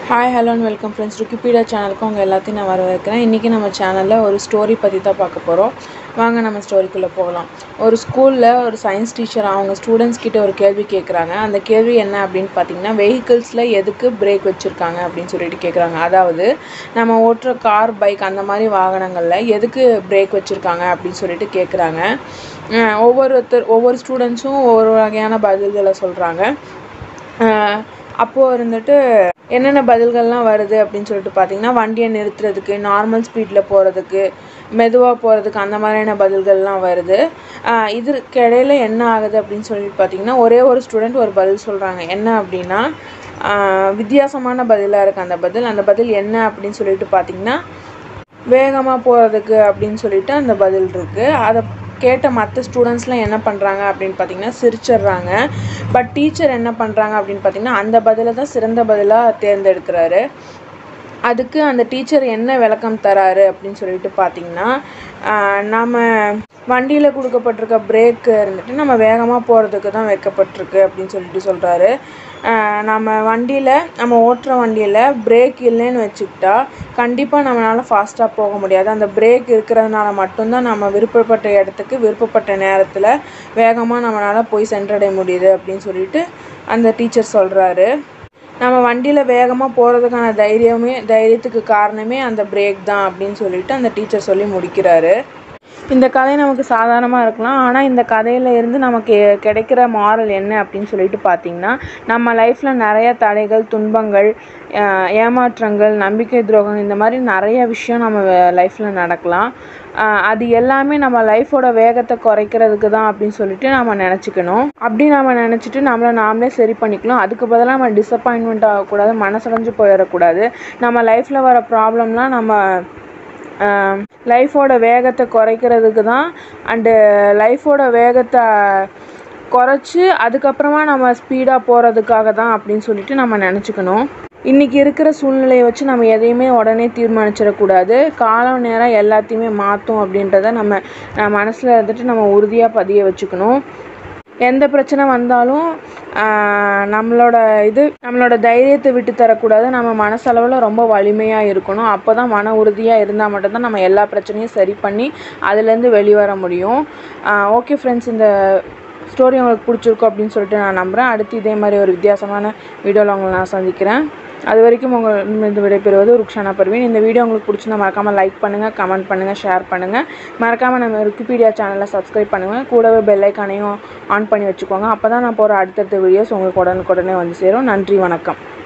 hi hello and welcome friends ருக்கிபீடியா சேனலுக்கு உங்கள் எல்லாத்தையும் நான் வரவேற்கிறேன் இன்றைக்கி நம்ம சேனலில் ஒரு ஸ்டோரி பற்றி தான் பார்க்க போகிறோம் வாங்க நம்ம ஸ்டோரிக்குள்ளே போகலாம் ஒரு ஸ்கூலில் ஒரு சயின்ஸ் டீச்சர் அவங்க ஸ்டூடெண்ட்ஸ் கிட்ட ஒரு கேள்வி கேட்குறாங்க அந்த கேள்வி என்ன அப்படின்னு பார்த்தீங்கன்னா வெஹிக்கிள்ஸில் எதுக்கு பிரேக் வச்சுருக்காங்க அப்படின்னு சொல்லிட்டு கேட்குறாங்க அதாவது நம்ம ஓட்டுற கார் பைக் அந்த மாதிரி வாகனங்களில் எதுக்கு பிரேக் வச்சுருக்காங்க அப்படின்னு சொல்லிட்டு கேட்குறாங்க அஹ் ஒவ்வொருத்தர் ஒவ்வொரு ஸ்டூடெண்ட்ஸும் ஒவ்வொரு வகையான பதில்களை சொல்கிறாங்க அப்போது இருந்துட்டு என்னென்ன பதில்கள்லாம் வருது அப்படின்னு சொல்லிட்டு பார்த்தீங்கன்னா வண்டியை நிறுத்துறதுக்கு நார்மல் ஸ்பீடில் போகிறதுக்கு மெதுவாக போகிறதுக்கு அந்த மாதிரியான பதில்கள்லாம் வருது ஆஹ் இதற்கு இடையில என்ன ஆகுது அப்படின்னு சொல்லிட்டு பார்த்தீங்கன்னா ஒரே ஒரு ஸ்டூடெண்ட் ஒரு பதில் சொல்கிறாங்க என்ன அப்படின்னா ஆஹ் வித்தியாசமான பதிலாக இருக்குது அந்த பதில் அந்த பதில் என்ன அப்படின்னு சொல்லிட்டு பார்த்தீங்கன்னா வேகமாக போகிறதுக்கு அப்படின்னு சொல்லிட்டு அந்த பதில் இருக்குது அதை கேட்ட மற்ற ஸ்டூடெண்ட்ஸ்லாம் என்ன பண்ணுறாங்க அப்படின்னு பார்த்தீங்கன்னா சிரிச்சிடுறாங்க பட் டீச்சர் என்ன பண்ணுறாங்க அப்படின்னு பார்த்தீங்கன்னா அந்த பதிலை தான் சிறந்த பதிலாக தேர்ந்தெடுக்கிறாரு அதுக்கு அந்த டீச்சர் என்ன விளக்கம் தராரு அப்படின்னு சொல்லிட்டு பார்த்தீங்கன்னா ஆஹ் நம்ம வண்டியில் கொடுக்கப்பட்டிருக்க பிரேக்கு இருந்துட்டு நம்ம வேகமாக போகிறதுக்கு தான் வைக்கப்பட்டிருக்கு அப்படின்னு சொல்லிட்டு சொல்கிறாரு நம்ம வண்டியில் நம்ம ஓட்டுற வண்டியில் பிரேக் இல்லைன்னு வச்சுக்கிட்டா கண்டிப்பாக நம்மளால் ஃபாஸ்ட்டாக போக முடியாது அந்த பிரேக் இருக்கிறதுனால மட்டும்தான் நம்ம விருப்பப்பட்ட இடத்துக்கு விருப்பப்பட்ட நேரத்தில் வேகமாக நம்மளால் போய் சென்றடைய முடியுது அப்படின்னு சொல்லிட்டு அந்த டீச்சர் சொல்கிறாரு நம்ம வண்டியில் வேகமாக போகிறதுக்கான தைரியமே தைரியத்துக்கு காரணமே அந்த பிரேக் தான் அப்படின்னு சொல்லிட்டு அந்த டீச்சர் சொல்லி முடிக்கிறாரு இந்த கதை நமக்கு சாதாரணமாக இருக்கலாம் ஆனால் இந்த கதையில இருந்து நமக்கு கிடைக்கிற மாரல் என்ன அப்படின்னு சொல்லிட்டு பார்த்தீங்கன்னா நம்ம லைஃப்பில் நிறைய தடைகள் துன்பங்கள் அஹ் ஏமாற்றங்கள் நம்பிக்கை துரோகம் இந்த மாதிரி நிறைய விஷயம் நம்ம லைஃப்பில் நடக்கலாம் அஹ் அது எல்லாமே நம்ம லைஃபோட வேகத்தை குறைக்கிறதுக்கு தான் அப்படின்னு சொல்லிட்டு நம்ம நினச்சிக்கணும் அப்படி நம்ம நினச்சிட்டு நம்மளை நாமளே சரி பண்ணிக்கலாம் அதுக்கு பதிலாக நம்ம டிசப்பாயின்மெண்ட் ஆகக்கூடாது மனசடைஞ்சு போயிடக்கூடாது நம்ம லைஃப்பில் வர ப்ராப்ளம்லாம் நம்ம லைஃபோட வேகத்தை குறைக்கிறதுக்கு தான் அண்டு லைஃபோட வேகத்தை குறைச்சி அதுக்கப்புறமா நம்ம ஸ்பீடாக போகிறதுக்காக தான் அப்படின்னு சொல்லிட்டு நம்ம நினச்சிக்கணும் இன்றைக்கி இருக்கிற சூழ்நிலையை வச்சு நம்ம எதையுமே உடனே தீர்மானிச்சிடக்கூடாது காலம் நேரம் எல்லாத்தையுமே மாற்றும் அப்படின்றத நம்ம மனசில் இருந்துட்டு நம்ம உறுதியாக பதிய வச்சுக்கணும் எந்த பிரச்சனை வந்தாலும் ஆஹ் நம்மளோட இது நம்மளோட தைரியத்தை விட்டு தரக்கூடாது நம்ம மனசளவில் ரொம்ப வலிமையாக இருக்கணும் அப்போ தான் மன உறுதியாக இருந்தால் மட்டும்தான் நம்ம எல்லா பிரச்சனையும் சரி பண்ணி அதுலேருந்து வெளிவர முடியும் ஓகே ஃப்ரெண்ட்ஸ் இந்த ஸ்டோரி உங்களுக்கு பிடிச்சிருக்கும் அப்படின்னு சொல்லிட்டு நான் நம்புகிறேன் அடுத்து இதே மாதிரி ஒரு வித்தியாசமான வீடியோவில் உங்களை நான் சந்திக்கிறேன் அது வரைக்கும் உங்கள் இந்த விடைபெறுவது ருக்ஷானா பர்வீன் இந்த வீடியோ உங்களுக்கு பிடிச்சிருந்தா மறக்காமல் லைக் பண்ணுங்கள் கமெண்ட் பண்ணுங்கள் ஷேர் பண்ணுங்கள் மறக்காமல் நம்ம விக்கிபீடியா சேனலை சப்ஸ்கிரைப் பண்ணுங்கள் கூடவே பெல் ஐக்கானையும் ஆன் பண்ணி வச்சுக்கோங்க அப்போ தான் நான் போகிற அடுத்தடுத்த வீடியோஸ் உங்களுக்கு உடனுக்குடனே வந்து சேரும் நன்றி வணக்கம்